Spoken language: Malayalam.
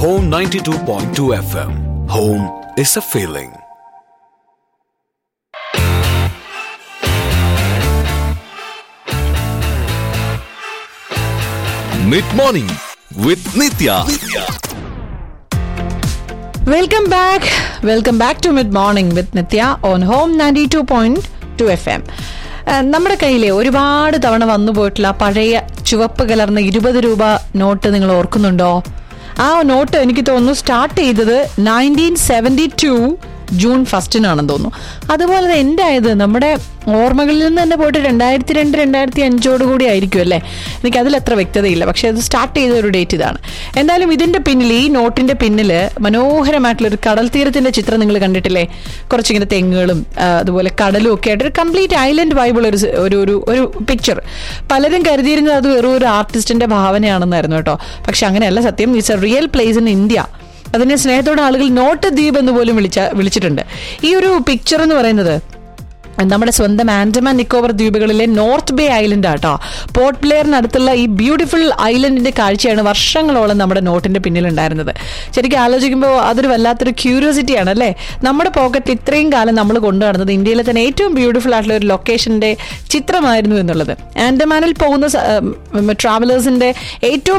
Home 92.2 FM. Home is a feeling. Mid morning with Nitya. Welcome back welcome back to mid morning with Nitya on home ninety two point two F M നമ്മുടെ കയ്യിലെ ഒരുപാട് തവണ വന്നു പോയിട്ടുള്ള ആ പഴയ ചുവപ്പ് കലർന്ന ഇരുപത് രൂപ നോട്ട് നിങ്ങൾ ഓർക്കുന്നുണ്ടോ ആ നോട്ട് എനിക്ക് തോന്നുന്നു സ്റ്റാർട്ട് ചെയ്തത് നയൻറ്റീൻ സെവൻറ്റി ടു ജൂൺ ഫസ്റ്റിനാണെന്ന് തോന്നുന്നു അതുപോലെ തന്നെ എൻ്റെ ആയത് നമ്മുടെ ഓർമ്മകളിൽ നിന്ന് തന്നെ പോയിട്ട് രണ്ടായിരത്തി രണ്ട് രണ്ടായിരത്തി അഞ്ചോട് കൂടി ആയിരിക്കും അല്ലേ എനിക്ക് അതിൽ അത്ര വ്യക്തതയില്ല പക്ഷെ അത് സ്റ്റാർട്ട് ചെയ്ത ഒരു ഡേറ്റ് ഇതാണ് എന്തായാലും ഇതിന്റെ പിന്നിൽ ഈ നോട്ടിന്റെ പിന്നിൽ മനോഹരമായിട്ടുള്ള ഒരു കടൽ തീരത്തിന്റെ ചിത്രം നിങ്ങൾ കണ്ടിട്ടില്ലേ കുറച്ചിങ്ങനെ തെങ്ങുകളും ആ, അതുപോലെ കടലും ഒക്കെ ആയിട്ട് ഒരു കംപ്ലീറ്റ് ഐലൻഡ് വൈബിൾ ഒരു സ്- ഒരു ഒരു ഒരു പിക്ചർ പലരും കരുതിയിരുന്നത് അത് വെറും ഒരു ആർട്ടിസ്റ്റിന്റെ ഭാവനയാണെന്നായിരുന്നു കേട്ടോ പക്ഷെ അങ്ങനെയല്ല സത്യം it's a real place in India അതിനെ സ്നേഹത്തോടെ ആളുകൾ നോട്ട് ദ്വീപ് എന്ന് പോലും വിളിച്ച വിളിച്ചിട്ടുണ്ട് ഈ ഒരു പിക്ചർ എന്ന് പറയുന്നത് നമ്മുടെ സ്വന്തം ആൻഡമാൻ നിക്കോബർ ദ്വീപുകളിലെ നോർത്ത് ബേ ഐലൻഡ് ആട്ടോ പോർട്ട് പ്ലെയറിനടുത്തുള്ള ഈ ബ്യൂട്ടിഫുൾ ഐലൻഡിന്റെ കാഴ്ചയാണ് വർഷങ്ങളോളം നമ്മുടെ നോട്ടിന്റെ പിന്നിലുണ്ടായിരുന്നത് ശരിക്കും ആലോചിക്കുമ്പോൾ അതൊരു വല്ലാത്തൊരു ക്യൂരിയോസിറ്റി ആണ് അല്ലേ നമ്മുടെ പോക്കറ്റിൽ ഇത്രയും കാലം നമ്മൾ കൊണ്ടു നടന്നത് ഇന്ത്യയിലെ തന്നെ ഏറ്റവും ബ്യൂട്ടിഫുൾ ആയിട്ടുള്ള ഒരു ലൊക്കേഷന്റെ ചിത്രമായിരുന്നു എന്നുള്ളത് ആൻഡമാനിൽ പോകുന്ന ട്രാവലേഴ്സിന്റെ ഏറ്റവും